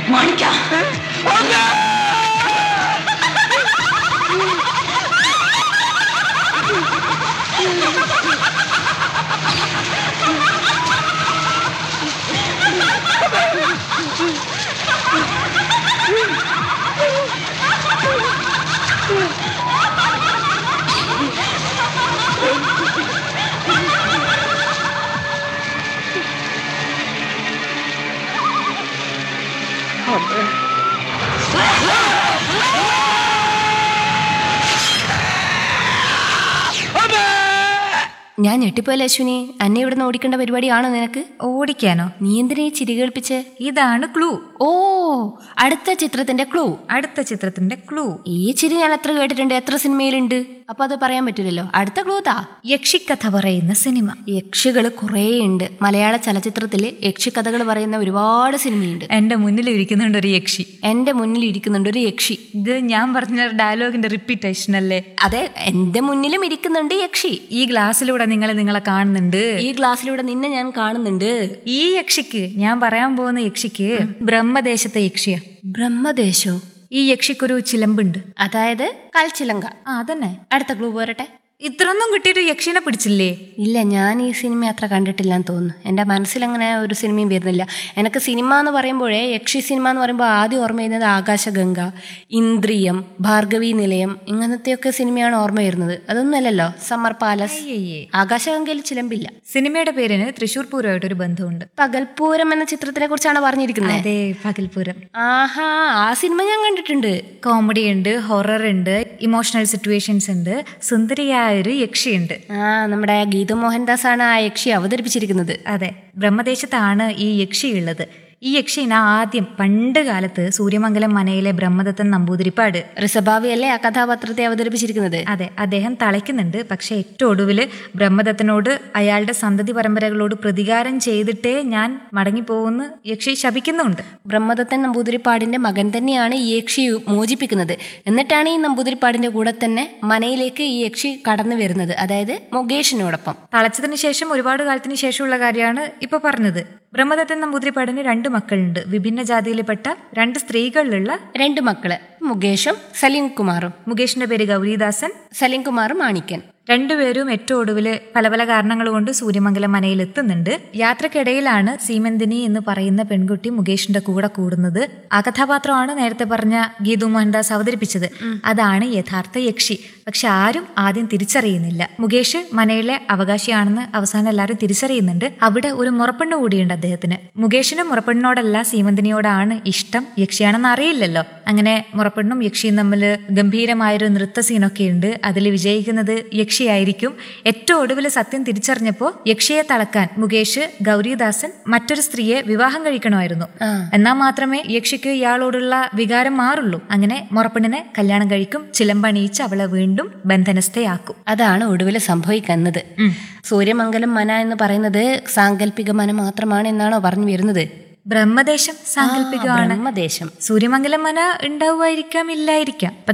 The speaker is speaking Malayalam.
മാണിക്ക ഞാൻ ഞെട്ടിപ്പോയല്ലേ അശ്വിനി അന്നെ ഇവിടുന്ന് ഓടിക്കേണ്ട പരിപാടിയാണോ നിനക്ക് ഓടിക്കാനോ നീ എന്തിനാ ഈ ചിരി കേൾപ്പിച്ച് ഇതാണ് ക്ലൂ ഓ അടുത്ത ചിത്രത്തിന്റെ ക്ലൂ അടുത്ത ചിത്രത്തിന്റെ ക്ലൂ ഈ ചിരി ഞാൻ എത്ര കേട്ടിട്ടുണ്ട് എത്ര സിനിമയിലുണ്ട് അപ്പൊ അത് പറയാൻ പറ്റില്ലല്ലോ അടുത്ത ക്ലൂ താ യക്ഷിക്കഥ പറയുന്ന സിനിമ യക്ഷികൾ കുറേ ഉണ്ട് മലയാള ചലച്ചിത്രത്തിൽ യക്ഷിക്കഥകൾ പറയുന്ന ഒരുപാട് സിനിമയുണ്ട് എന്റെ മുന്നിൽ ഇരിക്കുന്നുണ്ട് ഒരു യക്ഷി എന്റെ മുന്നിൽ ഇരിക്കുന്നുണ്ട് ഒരു യക്ഷി ഇത് ഞാൻ പറഞ്ഞ ഡയലോഗിന്റെ റിപ്പീറ്റേഷൻ അല്ലേ അതെ എന്റെ മുന്നിലും ഇരിക്കുന്നുണ്ട് യക്ഷി ഈ ഗ്ലാസ്സിലൂടെ നിങ്ങൾ നിങ്ങളെ കാണുന്നുണ്ട് ഈ ഗ്ലാസ്സിലൂടെ നിന്നെ ഞാൻ കാണുന്നുണ്ട് ഈ യക്ഷിക്ക് ഞാൻ പറയാൻ പോകുന്ന യക്ഷിക്ക് ബ്രഹ്മദേശത്തെ യക്ഷിയാ ബ്രഹ്മദേശോ ഈ യക്ഷിക്കൊരു ചിലമ്പുണ്ട് അതായത് കൽച്ചിലങ്ക ആ അതന്നെ അടുത്ത ക്ലൂ പോരട്ടെ ഇത്രയൊന്നും കിട്ടിയിട്ട് യക്ഷിനെ പിടിച്ചില്ലേ ഇല്ല ഞാൻ ഈ സിനിമ അത്ര കണ്ടിട്ടില്ല എന്ന് തോന്നുന്നു എൻ്റെ മനസ്സിലങ്ങനെ ഒരു സിനിമയും വരുന്നില്ല എനിക്ക് സിനിമ എന്ന് പറയുമ്പോഴേ യക്ഷി സിനിമ എന്ന് പറയുമ്പോൾ ആദ്യം ഓർമ്മ വരുന്നത് ആകാശഗംഗ ഇന്ദ്രിയം ഭാർഗവി നിലയം ഇങ്ങനത്തെയൊക്കെ സിനിമയാണ് ഓർമ്മ വരുന്നത് അതൊന്നുമല്ലല്ലോ സമ്മർ പാലസ് അയ്യയ്യേ. ആകാശഗംഗയിൽ ചിലമ്പില്ല സിനിമയുടെ പേരിന് തൃശൂർ പൂരമായിട്ട് ഒരു ബന്ധമുണ്ട് പകൽപൂരം എന്ന ചിത്രത്തിനെ കുറിച്ചാണ് പറഞ്ഞിരിക്കുന്നത് അതെ പകൽപൂരം ആഹാ ആ സിനിമ ഞാൻ കണ്ടിട്ടുണ്ട് കോമഡി ഉണ്ട് ഹൊറർ ഉണ്ട് ഇമോഷണൽ സിറ്റുവേഷൻസ് ഉണ്ട് സുന്ദരിയായ ഒരു യക്ഷിയുണ്ട് ആ നമ്മുടെ ഗീതു മോഹൻദാസ് ആണ് ആ യക്ഷി അവതരിപ്പിച്ചിരിക്കുന്നത് അതെ ബ്രഹ്മദേശത്താണ് ഈ യക്ഷി ഉള്ളത് ഈ യക്ഷിനെ ആദ്യം പണ്ട് കാലത്ത് സൂര്യമംഗലം മനയിലെ ബ്രഹ്മദത്തൻ നമ്പൂതിരിപ്പാട് ഋഷഭാവിയല്ലേ ആ കഥാപാത്രത്തെ അവതരിപ്പിച്ചിരിക്കുന്നത് അതെ അദ്ദേഹം തളയ്ക്കുന്നുണ്ട് പക്ഷെ ഏറ്റവും ഒടുവിൽ ബ്രഹ്മദത്തനോട് അയാളുടെ സന്തതി പരമ്പരകളോട് പ്രതികാരം ചെയ്തിട്ടേ ഞാൻ മടങ്ങിപ്പോകുന്നു യക്ഷി ശപിക്കുന്നുണ്ട് ബ്രഹ്മദത്തൻ നമ്പൂതിരിപ്പാടിന്റെ മകൻ തന്നെയാണ് ഈ യക്ഷി മോചിപ്പിക്കുന്നത് എന്നിട്ടാണ് ഈ നമ്പൂതിരിപ്പാടിന്റെ കൂടെ തന്നെ മനയിലേക്ക് ഈ യക്ഷി കടന്നു വരുന്നത് അതായത് മുകേഷിനോടൊപ്പം തളച്ചതിന് ശേഷം ഒരുപാട് കാലത്തിന് ശേഷമുള്ള കാര്യമാണ് ഇപ്പൊ പറഞ്ഞത് ബ്രഹ്മദത്തൻ നമ്പൂതിരിപ്പാടിന് രണ്ട് മക്കളുണ്ട് വിഭിന്ന ജാതിയിൽപ്പെട്ട രണ്ട് സ്ത്രീകളിലുള്ള രണ്ട് മക്കള് മുകേഷും സലീം കുമാറും മുകേഷിന്റെ പേര് ഗൗരീദാസൻ സലീം കുമാറും മാണിക്കൻ രണ്ടുപേരും ഏറ്റവും ഒടുവില് പല പല കാരണങ്ങൾ കൊണ്ട് സൂര്യമംഗലം മനയിൽ എത്തുന്നുണ്ട് യാത്രക്കിടയിലാണ് സീമന്തിനി എന്ന് പറയുന്ന പെൺകുട്ടി മുകേഷിന്റെ കൂടെ കൂടുന്നത് ആ കഥാപാത്രമാണ് നേരത്തെ പറഞ്ഞ ഗീതു മോഹൻദാസ് അവതരിപ്പിച്ചത് അതാണ് യഥാർത്ഥ യക്ഷി പക്ഷെ ആരും ആദ്യം തിരിച്ചറിയുന്നില്ല മുകേഷ് മനയിലെ അവകാശിയാണെന്ന് അവസാനം എല്ലാവരും തിരിച്ചറിയുന്നുണ്ട് അവിടെ ഒരു മുറപ്പെണ്ണ് കൂടിയുണ്ട് അദ്ദേഹത്തിന് മുകേഷിന് മുറപ്പെണ്ണിനോടല്ല സീമന്തിനിയോടാണ് ഇഷ്ടം യക്ഷിയാണെന്ന് അറിയില്ലല്ലോ അങ്ങനെ മുറപ്പെണ്ണും യക്ഷിയും തമ്മിൽ ഗംഭീരമായൊരു നൃത്ത സീനൊക്കെ ഉണ്ട് അതിൽ വിജയിക്കുന്നത് യക്ഷിയായിരിക്കും ഏറ്റവും ഒടുവിൽ സത്യം തിരിച്ചറിഞ്ഞപ്പോൾ യക്ഷിയെ തളക്കാൻ മുകേഷ് ഗൗരീദാസൻ മറ്റൊരു സ്ത്രീയെ വിവാഹം കഴിക്കണമായിരുന്നു ആ. എന്നാൽ മാത്രമേ യക്ഷിക്ക് ഇയാളോടുള്ള വികാരം മാറുള്ളൂ അങ്ങനെ മുറപ്പെണ്ണിനെ കല്യാണം കഴിക്കും ചിലമ്പണിയിച്ച് അവളെ വീണ്ടും ബന്ധനസ്ഥയാക്കും അതാണ് ഒടുവിൽ സംഭവിക്കുന്നത് സൂര്യമംഗലം മന എന്ന് പറയുന്നത് സാങ്കല്പിക മന മാത്രമാണ് എന്നാണോ പറഞ്ഞു വരുന്നത് ബ്രഹ്മദേശം സാങ്കല്പികമാണ് ബ്രഹ്മദേശം സൂര്യമംഗലം മന ഉണ്ടാവുമായിരിക്കാം ഇല്ലായിരിക്കാം